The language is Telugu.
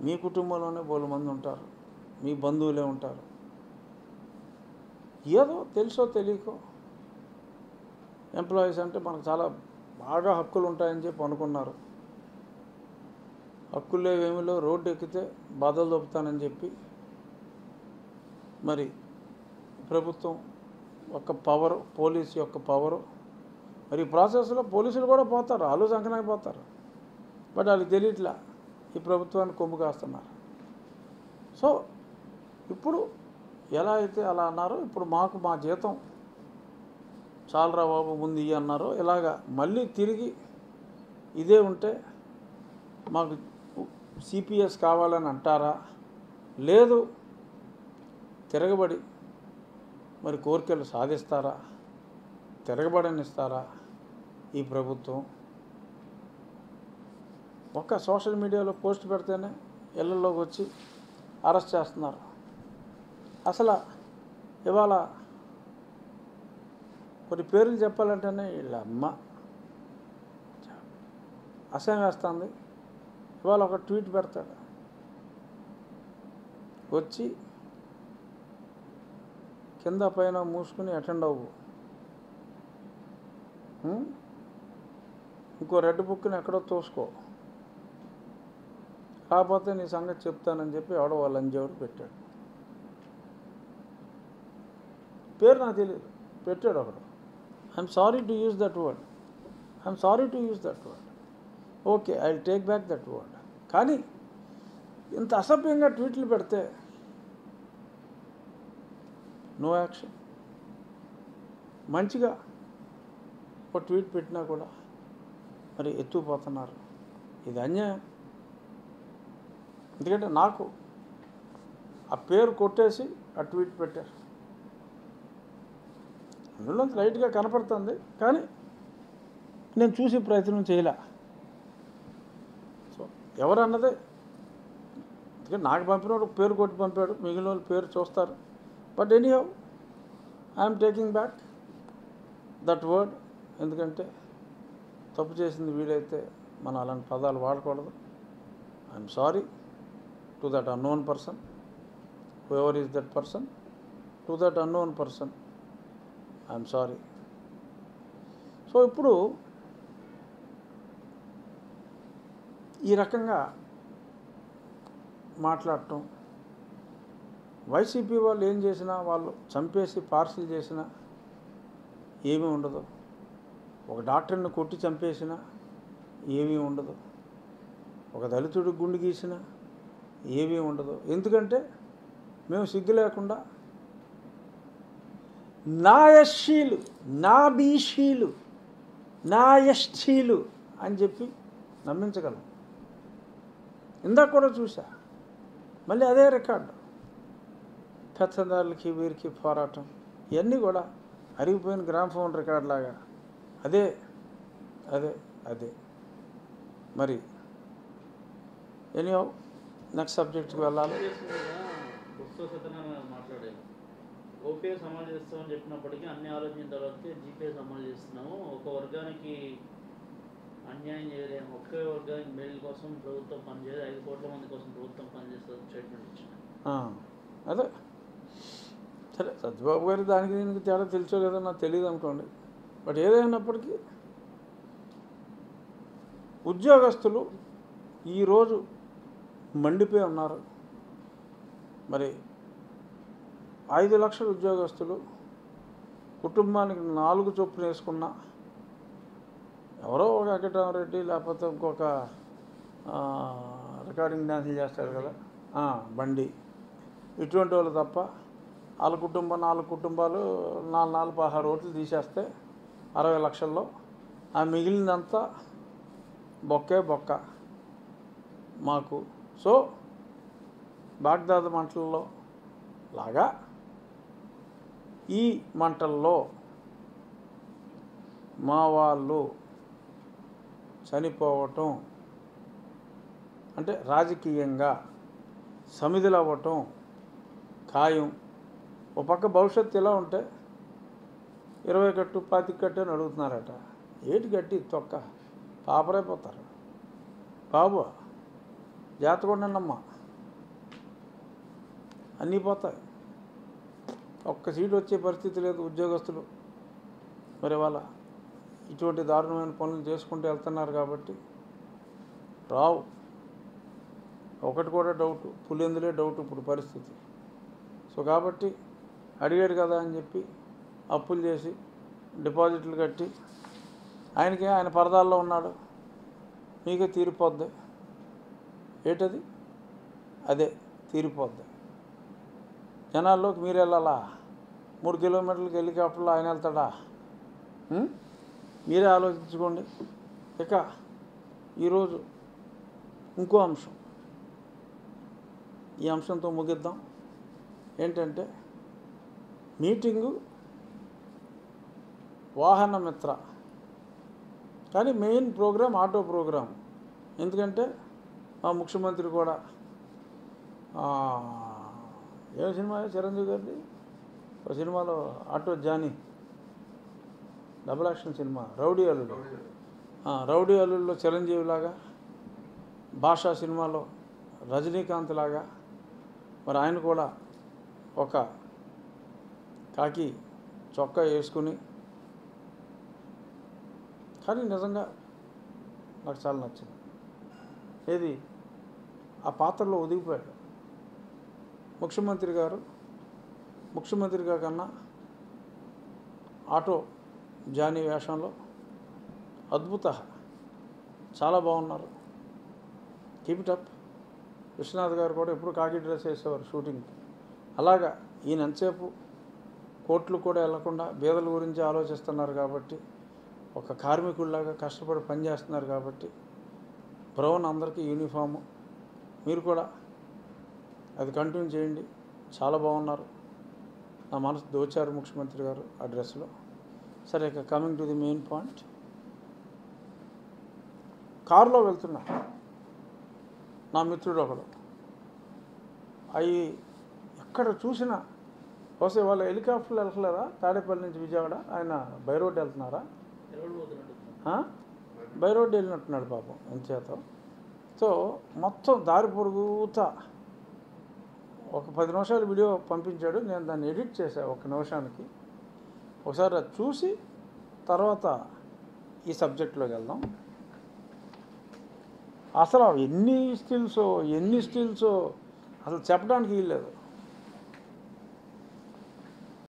మీ కుటుంబంలోనే బోలు మంది ఉంటారు మీ బంధువులే ఉంటారు ఏదో తెలుసో తెలియకో ఎంప్లాయీస్ అంటే మనకు చాలా బాగా హక్కులు ఉంటాయని చెప్పి అనుకున్నారు హక్కులు లేవేమిలో రోడ్డు ఎక్కితే బాధలు దొప్పుతానని చెప్పి మరి ప్రభుత్వం యొక్క పవర్ పోలీస్ యొక్క పవరు మరి ఈ ప్రాసెస్లో పోలీసులు కూడా పోతారు వాళ్ళు సంకనాకి పోతారు బట్ వాళ్ళకి తెలియట్లా ఈ ప్రభుత్వాన్ని కొమ్ము కాస్తున్నారు సో ఇప్పుడు ఎలా అయితే అలా అన్నారో ఇప్పుడు మాకు మా జీతం చాలరా బాబు ముందు ఇయ్యి అన్నారో ఇలాగా మళ్ళీ తిరిగి ఇదే ఉంటే మాకు సిపిఎస్ కావాలని అంటారా లేదు తిరగబడి మరి కోరికలు సాధిస్తారా తిరగబడనిస్తారా ఈ ప్రభుత్వం ఒక్క సోషల్ మీడియాలో పోస్ట్ పెడితేనే ఇళ్ళల్లోకి వచ్చి అరెస్ట్ చేస్తున్నారు అసలు ఇవాళ కొన్ని పేర్లు చెప్పాలంటేనే వీళ్ళ అమ్మ అసహ్యం వేస్తుంది ఇవాళ ఒక ట్వీట్ పెడతాడు వచ్చి కింద పైన మూసుకుని అటెండ్ అవ్వు ఉం? ఇంకో రెడ్ బుక్ని ఎక్కడో తోసుకో కాకపోతే నీ సంగతి చెప్తానని చెప్పి ఎవడో వాళ్ళ అంజేవాడు పెట్టాడు పేరు నాకు తెలియదు పెట్టాడు ఒకడు I'm sorry to use that word I'm sorry to use that word okay I take back that word కానీ ఇంత అసభ్యంగా ట్వీట్లు పెడితే నో యాక్షన్ మంచిగా ఒక ట్వీట్ పెట్టినా కూడా మరి ఎత్తుకుపోతున్నారు ఇది అన్యాయం ఎందుకంటే నాకు ఆ పేరు కొట్టేసి ఆ ట్వీట్ పెట్టారు అందులో లైట్గా కనపడుతుంది కానీ నేను చూసి ప్రయత్నం చేయలే సో ఎవరన్నదే ఎందుకంటే నాకు పంపినోడు పేరు కొట్టి పంపాడు మిగిలిన వాళ్ళు పేరు చూస్తారు but anyhow I'm taking back that word ఎందుకంటే తప్పు చేసింది వీలైతే మనం అలాంటి పదాలు వాడకూడదు I'm sorry to that unknown person whoever is that person to that unknown person I'm sorry so ఇప్పుడు ఈ రకంగా మాట్లాడటం వైసీపీ వాళ్ళు ఏం చేసినా వాళ్ళు చంపేసి పార్సిల్ చేసినా ఏమీ ఉండదు ఒక డాక్టర్ని కొట్టి చంపేసినా ఏమీ ఉండదు ఒక దళితుడు గుండు గీసినా ఏమీ ఉండదు ఎందుకంటే మేము సిగ్గు లేకుండా నా ఎస్సీలు నా బీసీలు నా ఎస్టీలు అని చెప్పి నమ్మించగలం ఇందాక కూడా చూసా మళ్ళీ అదే రికార్డు పెత్తందారులకి వీరికి పోరాటం ఇవన్నీ కూడా అరిగిపోయిన గ్రామ్ ఫోన్ రికార్డ్ లాగా అదే అదే అదే మరి ఎనీహౌ నెక్స్ట్ సబ్జెక్ట్కి వెళ్ళాలి బొత్స సత్యనారాయణ మాట్లాడారు ఓపీఎస్ అమలు చేస్తామని చెప్పినప్పటికీ అన్ని ఆలోచించిన తర్వాతకే జీపీఎస్ అమలు చేస్తున్నాము ఒక వర్గానికి అన్యాయం చేయలేము ఒకే వర్గానికి మేలు కోసం ప్రభుత్వం పనిచేయదు ఐదు కోట్ల మంది కోసం ప్రభుత్వం పనిచేస్తుంది స్టేట్మెంట్ ఇచ్చింది ఆ, అదే సరే సత్యబాబు గారి దానికి దీనికి తేడా తెలుసో లేదో నాకు తెలియదు అనుకోండి బట్ ఏదైనప్పటికీ ఉద్యోగస్తులు ఈరోజు మండిపోయి ఉన్నారు మరి ఐదు లక్షల ఉద్యోగస్తులు కుటుంబానికి నాలుగు చొప్పున వేసుకున్న ఎవరో ఒక వెంకటరామరెడ్డి లేకపోతే ఇంకొక ఆ, రికార్డింగ్ డ్యాన్సులు చేస్తాడు కదా ఆ, బండి ఇటువంటి వాళ్ళు తప్ప వాళ్ళ కుటుంబం నాలుగు కుటుంబాలు నాలుగు నాలుగు పదహారు ఓట్లు తీసేస్తే అరవై లక్షల్లో ఆ మిగిలినంతా బొక్కే బొక్క మాకు సో బాగ్దాద్ మంటల్లో లాగా ఈ మంటల్లో మా వాళ్ళు చనిపోవటం అంటే రాజకీయంగా సమిధులు అవ్వటం ఖాయం ఓ పక్క భవిష్యత్తు ఇలా ఉంటే ఇరవై కట్టు పాతిక కట్టు అని అడుగుతున్నారట ఏటి గట్టి తొక్క పాపరైపోతారు బాబు జాతకుండానమ్మా అన్నీ పోతాయి ఒక్క సీటు వచ్చే పరిస్థితి లేదు ఉద్యోగస్తులు మరి వాళ్ళ ఇటువంటి దారుణమైన పనులు చేసుకుంటూ వెళ్తున్నారు కాబట్టి రావు ఒకటి కూడా డౌట్ పులిందులే డౌట్ ఇప్పుడు పరిస్థితి సో కాబట్టి అడిగాడు కదా అని చెప్పి అప్పులు చేసి డిపాజిట్లు కట్టి ఆయనకి ఆయన పరదాల్లో ఉన్నాడు మీకే తీరిపోద్ది ఏంటది అదే తీరిపోద్ది జనాల్లోకి మీరు వెళ్ళాలా మూడు కిలోమీటర్లకి హెలికాప్టర్లో ఆయన వెళ్తాడా ఉం? మీరే ఆలోచించుకోండి ఇక ఈరోజు ఇంకో అంశం ఈ అంశంతో ముగిద్దాం ఏంటంటే మీటింగు వాహన మిత్ర కానీ మెయిన్ ప్రోగ్రామ్ ఆటో ప్రోగ్రామ్ ఎందుకంటే మా ముఖ్యమంత్రి కూడా ఆ, ఏ సినిమా చిరంజీవి గారిది ఒక సినిమాలో ఆటో జానీ డబుల్ యాక్షన్ సినిమా రౌడీ అల్లుడు ఆ, రౌడీ అల్లుడులో చిరంజీవి లాగా భాషా సినిమాలో రజనీకాంత్ లాగా మరి ఆయన కూడా ఒక కాకి చొక్కా వేసుకుని కానీ నిజంగా నాకు చాలా నచ్చింది ఏది ఆ పాత్రలో ఒదిగిపోయాడు ముఖ్యమంత్రి గారు ముఖ్యమంత్రిగా కన్నా ఆటో జానీ వేషంలో అద్భుత చాలా బాగున్నారు కీప్ ఇట్ అప్ విశ్వనాథ్ గారు కూడా ఎప్పుడు కాకి డ్రెస్ వేసేవారు షూటింగ్కి అలాగా ఈయన ఎంతసేపు కోట్లు కూడా వెళ్లకుండా బీదల గురించి ఆలోచిస్తున్నారు కాబట్టి ఒక కార్మికుడిలాగా కష్టపడి పనిచేస్తున్నారు కాబట్టి బ్రౌన్ అందరికీ యూనిఫాము మీరు కూడా అది కంటిన్యూ చేయండి చాలా బాగున్నారు నా మనసు దోచారు ముఖ్యమంత్రి గారు ఆ డ్రెస్లో సరే ఇక coming to the main point కారులో వెళ్తున్నా నా మిత్రుడు ఒకడు అవి ఎక్కడ చూసినా వస్తే వాళ్ళ హెలికాప్టర్లు వెళ్ళలేదా తాడేపల్లి నుంచి విజయవాడ ఆయన బై రోడ్ వెళ్తున్నారా ఎవరు పోతున్నట్టు ఆ? బై రోడ్ వెళ్ళినట్టున్నాడు పాపం ఎంచేత సో మొత్తం దారి పొరుగుతా ఒక పది నిమిషాలు వీడియో పంపించాడు నేను దాన్ని ఎడిట్ చేశాను ఒక నిమిషానికి ఒకసారి అది చూసి తర్వాత ఈ సబ్జెక్ట్లోకి వెళ్దాం అసలు ఎన్ని స్టిల్స్ ఎన్ని స్టిల్స్ అసలు చెప్పడానికి వీల్లేదు